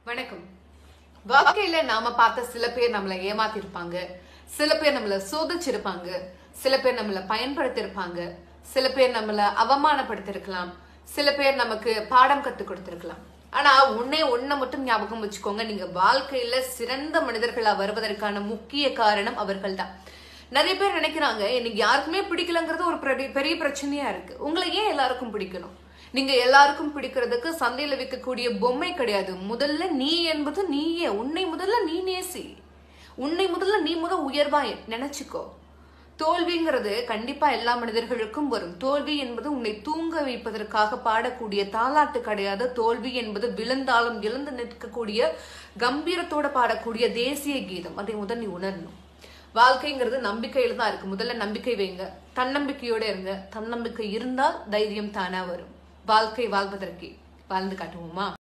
வணக்கம் வாழ்க்கையில நாம பார்த்த சில பேர் நம்மளை ஏமாத்திருப்பாங்க சில பேர் நம்மள சோதிச்சிருப்பாங்க சில பேர் நம்மள பயன்படுத்தியிருப்பாங்க சில பேர் நம்மள அவமானப்படுத்திருக்கலாம் சில பேர் நமக்கு பாடம் கத்து கொடுத்திருக்கலாம் ஆனா உன்னே ஒன்ன மட்டும் ஞாபகம் வச்சுக்கோங்க நீங்க வாழ்க்கையில சிறந்த மனிதர்களா வருவதற்கான முக்கிய காரணம் அவர்கள்தான் நிறைய பேர் நினைக்கிறாங்க எனக்கு யாருக்குமே பிடிக்கலங்கிறது ஒரு பெரிய- பெரிய பிரச்சனையா இருக்கு உங்களை ஏன் எல்லாருக்கும் பிடிக்கணும் நீங்க எல்லாருக்கும் பிடிக்கிறதுக்கு சந்தையில விற்கக்கூடிய பொம்மை கிடையாது முதல்ல நீ என்பது நீயே உன்னை முதல்ல நீ நேசி உன்னை முதல்ல நீ முத உயர்வாய் நினைச்சுக்கோ தோல்விங்கிறது கண்டிப்பா எல்லா மனிதர்களுக்கும் வரும் தோல்வி என்பது உன்னை தூங்க வைப்பதற்காக பாடக்கூடிய தாலாட்டு கிடையாது தோல்வி என்பது விழுந்தாலும் எழுந்து நிற்கக்கூடிய கம்பீரத்தோட பாடக்கூடிய தேசிய கீதம் அதை முதல் நீ உணரணும் வாழ்க்கைங்கிறது நம்பிக்கையில தான் இருக்கு முதல்ல நம்பிக்கை வைங்க தன்னம்பிக்கையோட இருங்க தன்னம்பிக்கை இருந்தால் தைரியம் தானா வரும் வாழ்க்கை வாழ்வதற்கு வாழ்ந்து காட்டுவோமா